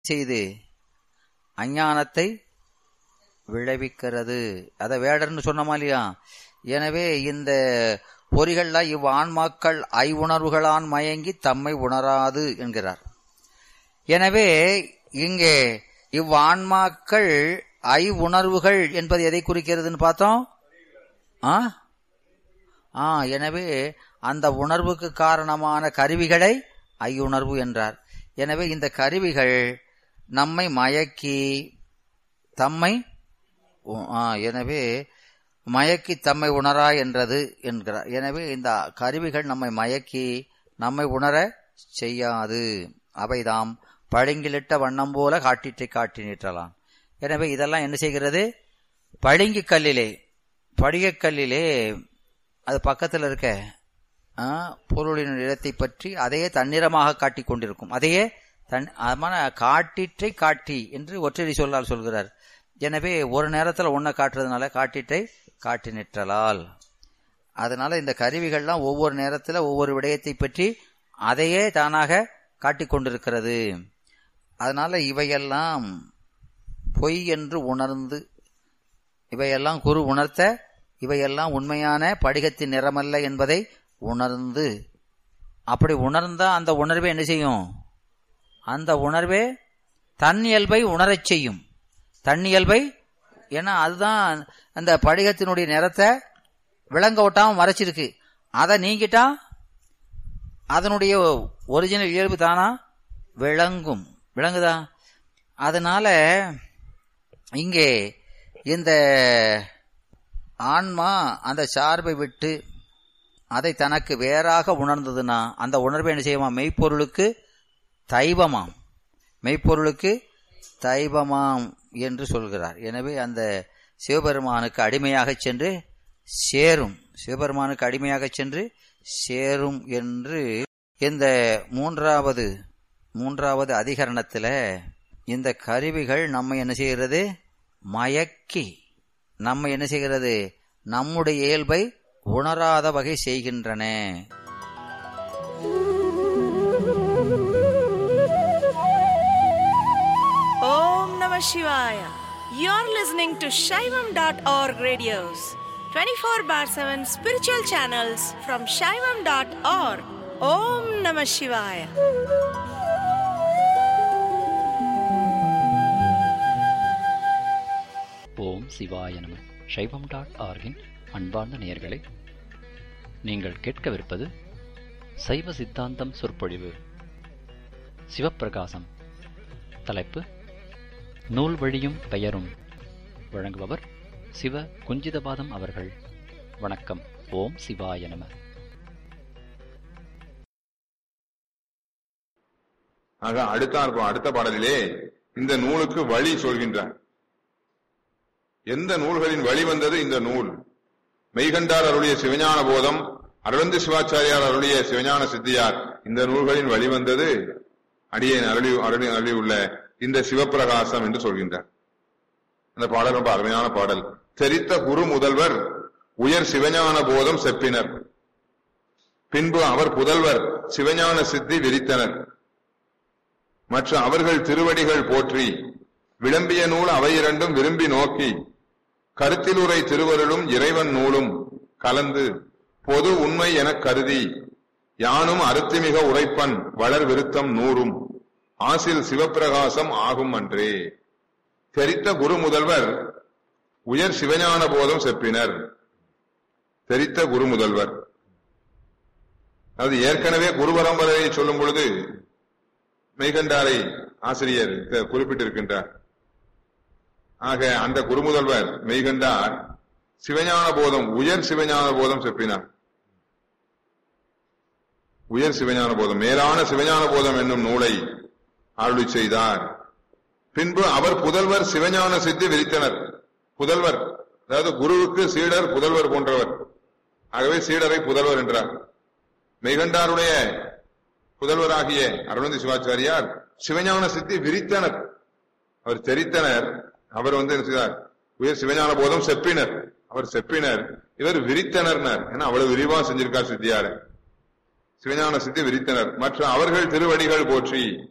செய்து அஞ்ஞானத்தை விளைவிக்கிறது அத வேடர்னு சொன்னோமா இல்லையா எனவே இந்த பொறிகள்ல இவ் ஆன்மாக்கள் ஐவுணர்வுகளான் மயங்கி தம்மை உணராது என்கிறார் எனவே இங்கே இவ் ஆன்மாக்கள் ஐ உணர்வுகள் என்பது எதை குறிக்கிறதுன்னு பார்த்தோம் ஆ ஆ எனவே அந்த உணர்வுக்கு காரணமான கருவிகளை ஐயுணர்வு என்றார் எனவே இந்த கருவிகள் நம்மை மயக்கி தம்மை உ- ஆ, எனவே மயக்கி தம்மை உணரா என்றது என்கிறார் எனவே இந்த கருவிகள் நம்மை மயக்கி நம்மை உணர செய்யாது அவைதாம் பளிங்கிலிட்ட வண்ணம் போல காட்டிற்றை காட்டி நிற்றலாம் எனவே இதெல்லாம் என்ன செய்கிறது பளிங்கு கல்லிலே படிகக் கல்லிலே அது பக்கத்தில் இருக்க ஆ, பொருளின் இடத்தை பற்றி அதையே தன்னிறமாக காட்டிக் கொண்டிருக்கும் அதையே தன் அதமான காட்டிற்றை காட்டி என்று ஒற்றடி சொல்லால் சொல்கிறார் எனவே ஒரு நேரத்தில் ஒன்றை காட்டுறதுனால காட்டிற்றை காட்டி நிற்றலால் அதனால இந்த கருவிகள்லாம் ஒவ்வொரு நேரத்தில் ஒவ்வொரு விடயத்தை பற்றி அதையே தானாக காட்டிக் கொண்டிருக்கிறது அதனால இவையெல்லாம் பொய் என்று உணர்ந்து இவையெல்லாம் குரு உணர்த்த இவையெல்லாம் உண்மையான படிகத்தின் நிறமல்ல என்பதை உணர்ந்து அப்படி உணர்ந்தா அந்த உணர்வே என்ன செய்யும் அந்த உணர்வே தன் இயல்பை உணரச் செய்யும் தன் இயல்பை ஏன்னா அதுதான் அந்த படிகத்தினுடைய நிறத்தை விளங்க விட்டாம மறைச்சிருக்கு அதை நீங்கிட்டா அதனுடைய ஒரிஜினல் இயல்பு தானா விளங்கும் விளங்குதா அதனால இங்கே இந்த ஆன்மா அந்த சார்பை விட்டு அதை தனக்கு வேறாக உணர்ந்ததுன்னா அந்த உணர்வை என்ன செய்யுமா மெய்ப்பொருளுக்கு தைவமாம் மெய்ப்பொருளுக்கு தைவமாம் என்று சொல்கிறார் எனவே அந்த சிவபெருமானுக்கு அடிமையாக சென்று சேரும் சிவபெருமானுக்கு அடிமையாக சென்று சேரும் என்று இந்த மூன்றாவது மூன்றாவது அதிகரணத்துல இந்த கருவிகள் நம்ம என்ன செய்கிறது மயக்கி நம்ம என்ன செய்கிறது நம்முடைய இயல்பை உணராத வகை செய்கின்றன Om Namah Shivaya. You're listening to Shaivam.org radios, 24 bar 7 spiritual channels from Shaivam.org. Om Namah Shivaya. ஓம் சிவாய நம சைவம் டாட் ஆர்கின் அன்பார்ந்த நேயர்களே நீங்கள் கேட்கவிருப்பது சைவ சித்தாந்தம் சொற்பொழிவு சிவப்பிரகாசம் தலைப்பு நூல் வழியும் பெயரும் வழங்குபவர் சிவ குஞ்சிதபாதம் அவர்கள் வணக்கம் ஓம் சிவாய நம ஆக அடுத்த அடுத்த பாடலிலே இந்த நூலுக்கு வழி சொல்கின்றார் எந்த நூல்களின் வழி வந்தது இந்த நூல் மெய்கண்டார் அருளிய சிவஞான போதம் அருளந்து சிவாச்சாரியார் அருளிய சிவஞான சித்தியார் இந்த நூல்களின் வழி வந்தது அடியேன் அருளி அருளி அருளியுள்ள இந்த சிவப்பிரகாசம் என்று சொல்கின்றார் அந்த பாடல் ரொம்ப அருமையான பாடல் தெரித்த குரு முதல்வர் உயர் சிவஞான போதம் செப்பினர் பின்பு அவர் புதல்வர் சிவஞான சித்தி விரித்தனர் மற்ற அவர்கள் திருவடிகள் போற்றி விளம்பிய நூல் அவை இரண்டும் விரும்பி நோக்கி கருத்திலுரை திருவருளும் இறைவன் நூலும் கலந்து பொது உண்மை எனக் கருதி யானும் அருத்திமிக உரைப்பன் வளர் விருத்தம் நூறும் ஆசில் சிவப்பிரகாசம் ஆகும் அன்றே தெரித்த குரு முதல்வர் உயர் சிவஞான போதம் செப்பினர் தெரித்த குரு முதல்வர் அது ஏற்கனவே குரு பரம்பரையை சொல்லும் பொழுது மெய்கண்டாரை ஆசிரியர் க- குறிப்பிட்டிருக்கின்றார் ஆக அந்த குருமுதல்வர் மெய்கண்டார் சிவஞான போதம் உயர் சிவஞான போதம் செப்பினார் உயர் சிவஞான போதம் மேலான சிவஞான போதம் என்னும் நூலை அருளி செய்தார் பின்பு அவர் புதல்வர் சிவஞான சித்தி விரித்தனர் புதல்வர் அதாவது குருவுக்கு சீடர் புதல்வர் போன்றவர் ஆகவே சீடரை புதல்வர் என்றார் மெய்கண்டாருடைய புதல்வராகிய அருணந்தி சிவாச்சாரியார் சிவஞான சித்தி விரித்தனர் அவர் தெரித்தனர் அவர் வந்து என்ன செய்தார் உயர் சிவஞான போதம் செப்பினர் அவர் செப்பினர் இவர் விரித்தனர்னர் ஏன்னா அவ்வளவு விரிவா செஞ்சிருக்கார் சித்தியார சிவஞான சித்தி விரித்தனர் மற்ற அவர்கள் திருவடிகள் போற்றி